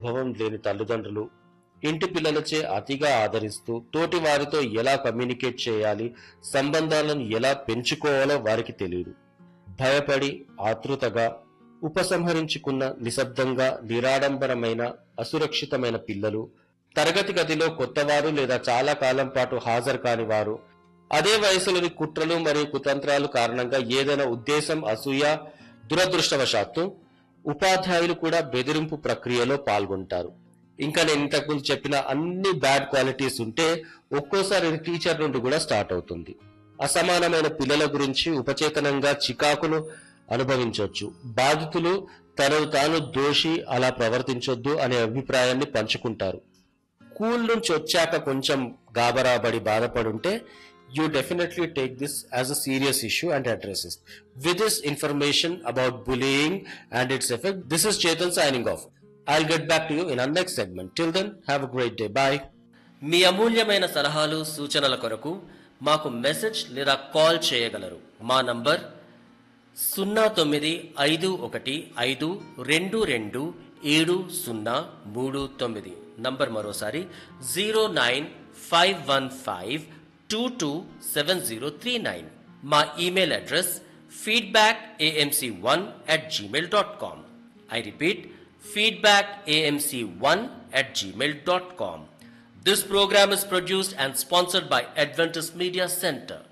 అనుభవం లేని తల్లిదండ్రులు ఇంటి పిల్లలచే అతిగా ఆదరిస్తూ తోటి వారితో ఎలా కమ్యూనికేట్ చేయాలి సంబంధాలను ఎలా పెంచుకోవాలో వారికి తెలియదు భయపడి ఆతృతగా ఉపసంహరించుకున్న నిశ్శబ్దంగా నిరాడంబరమైన అసురక్షితమైన పిల్లలు తరగతి గదిలో కొత్తవారు లేదా చాలా కాలం పాటు హాజరు కాని వారు అదే వయసులోని కుట్రలు మరియు కుతంత్రాలు కారణంగా ఏదైనా ఉద్దేశం అసూయ దురదృష్టవశాత్తు ఉపాధ్యాయులు కూడా బెదిరింపు ప్రక్రియలో పాల్గొంటారు ఇంకా నేను ఇంతకుముందు చెప్పిన అన్ని బ్యాడ్ క్వాలిటీస్ ఉంటే ఒక్కోసారి ఇది టీచర్ నుండి కూడా స్టార్ట్ అవుతుంది అసమానమైన పిల్లల గురించి ఉపచేతనంగా చికాకును అనుభవించవచ్చు బాధితులు తనను తాను దోషి అలా ప్రవర్తించొద్దు అనే అభిప్రాయాన్ని పంచుకుంటారు స్కూల్ నుంచి వచ్చాక కొంచెం గాబరాబడి బాధపడుంటే you definitely take this as a serious issue and address is with this information about bullying and its effect this is Chetan signing off I'll get back to you in our next segment till then have a great day bye మీ అమూల్యమైన సలహాలు సూచనల కొరకు మాకు message లేదా call చేయగలరు మా number సున్నా తొమ్మిది ఐదు ఒకటి ఐదు రెండు రెండు ఏడు సున్నా మూడు తొమ్మిది నంబర్ మరోసారి zero nine five one five two two seven zero three nine మా email address feedback AMC one at Gmail dot com I repeat feedback AMC one at Gmail dot com This program is produced and sponsored by Adventist Media Center.